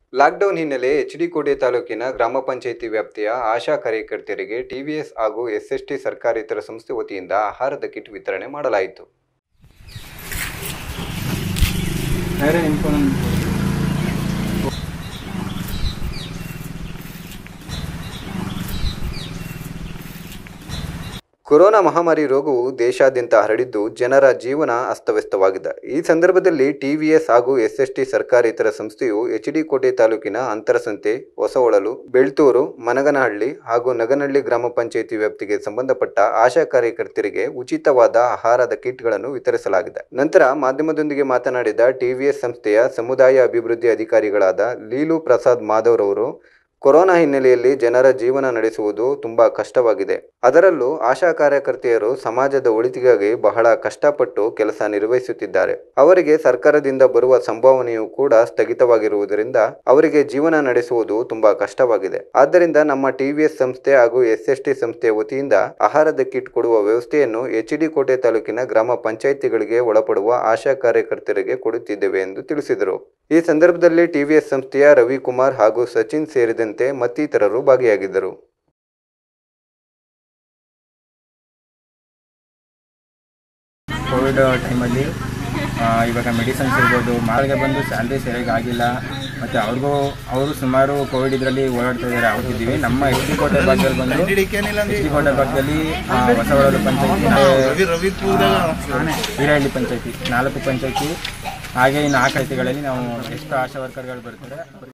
lockdown ಹಿನ್ನೆಲೆ ಎಚ್ಡಿಕೋಟೆ ತಾಲೂಕಿನ ಗ್ರಾಮ ಪಂಚಾಯಿತಿ ವ್ಯಾಪ್ತಿಯ ಆಶಾ ಕಾರ್ಯಕರ್ತೆಯರಿಗೆ ಟಿವಿಎಸ್ ಹಾಗೂ ಎಸ್ಎಸ್ಟಿ ಸರ್ಕಾರೇತರ ಸಂಸ್ಥೆ ವತಿಯಿಂದ ಆಹಾರದ ಕಿಟ್ ವಿತರಣೆ ಮಾಡಲಾಯಿತು ಬೇರೆ ನಿಂತ್ಕೊಂಡು ಕೊರೋನಾ ಮಹಾಮಾರಿ ರೋಗವು ದೇಶಾದ್ಯಂತ ಹರಡಿದ್ದು ಜನರ ಜೀವನ ಅಸ್ತವ್ಯಸ್ತವಾಗಿದೆ ಈ ಸಂದರ್ಭದಲ್ಲಿ ಟಿವಿಎಸ್ ಹಾಗೂ ಎಸ್ಎಸ್ಟಿ ಸರ್ಕಾರೇತರ ಸಂಸ್ಥೆಯು ಎಚ್ಡಿ ಕೋಟೆ ತಾಲೂಕಿನ ಅಂತರಸಂತೆ ಹೊಸಹೊಳಲು ಬೆಳ್ತೂರು ಮನಗನಹಳ್ಳಿ ಹಾಗೂ ನಗನಹಳ್ಳಿ ಗ್ರಾಮ ಪಂಚಾಯಿತಿ ವ್ಯಾಪ್ತಿಗೆ ಸಂಬಂಧಪಟ್ಟ ಆಶಾ ಕಾರ್ಯಕರ್ತರಿಗೆ ಉಚಿತವಾದ ಆಹಾರದ ಕಿಟ್ಗಳನ್ನು ವಿತರಿಸಲಾಗಿದೆ ನಂತರ ಮಾಧ್ಯಮದೊಂದಿಗೆ ಮಾತನಾಡಿದ ಟಿವಿಎಸ್ ಸಂಸ್ಥೆಯ ಸಮುದಾಯ ಅಭಿವೃದ್ಧಿ ಅಧಿಕಾರಿಗಳಾದ ಲೀಲು ಪ್ರಸಾದ್ ಮಾಧವ್ರವರು ಕೊರೋನಾ ಹಿನ್ನೆಲೆಯಲ್ಲಿ ಜನರ ಜೀವನ ನಡೆಸುವುದು ತುಂಬಾ ಕಷ್ಟವಾಗಿದೆ ಅದರಲ್ಲೂ ಆಶಾ ಕಾರ್ಯಕರ್ತೆಯರು ಸಮಾಜದ ಒಳಿತಿಗಾಗಿ ಬಹಳ ಕಷ್ಟಪಟ್ಟು ಕೆಲಸ ನಿರ್ವಹಿಸುತ್ತಿದ್ದಾರೆ ಅವರಿಗೆ ಸರ್ಕಾರದಿಂದ ಬರುವ ಸಂಭಾವನೆಯು ಕೂಡ ಸ್ಥಗಿತವಾಗಿರುವುದರಿಂದ ಅವರಿಗೆ ಜೀವನ ನಡೆಸುವುದು ತುಂಬಾ ಕಷ್ಟವಾಗಿದೆ ಆದ್ದರಿಂದ ನಮ್ಮ ಟಿವಿಎಸ್ ಸಂಸ್ಥೆ ಹಾಗೂ ಎಸ್ಎಸ್ಟಿ ಸಂಸ್ಥೆಯ ವತಿಯಿಂದ ಆಹಾರದ ಕಿಟ್ ಕೊಡುವ ವ್ಯವಸ್ಥೆಯನ್ನು ಎಚ್ಡಿ ಕೋಟೆ ತಾಲೂಕಿನ ಗ್ರಾಮ ಪಂಚಾಯಿತಿಗಳಿಗೆ ಒಳಪಡುವ ಆಶಾ ಕಾರ್ಯಕರ್ತರಿಗೆ ಕೊಡುತ್ತಿದ್ದೇವೆ ಎಂದು ತಿಳಿಸಿದರು ಈ ಸಂದರ್ಭದಲ್ಲಿ ಟಿವಿಎಸ್ ಸಂಸ್ಥೆಯ ರವಿಕುಮಾರ್ ಹಾಗೂ ಸಚಿನ್ ಸೇರಿದಂತೆ ಮತ್ತಿತರರು ಭಾಗಿಯಾಗಿದ್ದರು ಕೋವಿಡ್ ಟೈಮಲ್ಲಿ ಇವಾಗ ಮೆಡಿಸಿನ್ಸ್ ಇರ್ಬೋದು ಮಾರ್ಗೆ ಬಂದು ಸ್ಯಾಲ್ರಿ ಸರಿಯಾಗಿ ಆಗಿಲ್ಲ ಮತ್ತು ಅವ್ರಿಗೂ ಅವರು ಸುಮಾರು ಕೋವಿಡ್ ಇದರಲ್ಲಿ ಓಡಾಡ್ತಾ ಇದ್ದಾರೆ ಅವ್ರಿದ್ದೀವಿ ನಮ್ಮ ಎಚ್ ಡಿ ಕೋಟೆ ಭಾಗದಲ್ಲಿ ಬಂದು ಎಚ್ ಡಿ ಕೋಟೆ ಭಾಗದಲ್ಲಿ ಆ, ಹೊಸವಳಲು ಪಂಚಾಯತಿ ಹಿರೇಹಳ್ಳಿ ಪಂಚಾಯತಿ ನಾಲ್ಕು ಪಂಚಾಯತಿ ಹಾಗೆ ಇನ್ನು ಆ ಕೈತಿಗಳಲ್ಲಿ ನಾವು ಎಷ್ಟು ಆಶಾ ವರ್ಕರ್ಗಳು ಬರ್ತಾರೆ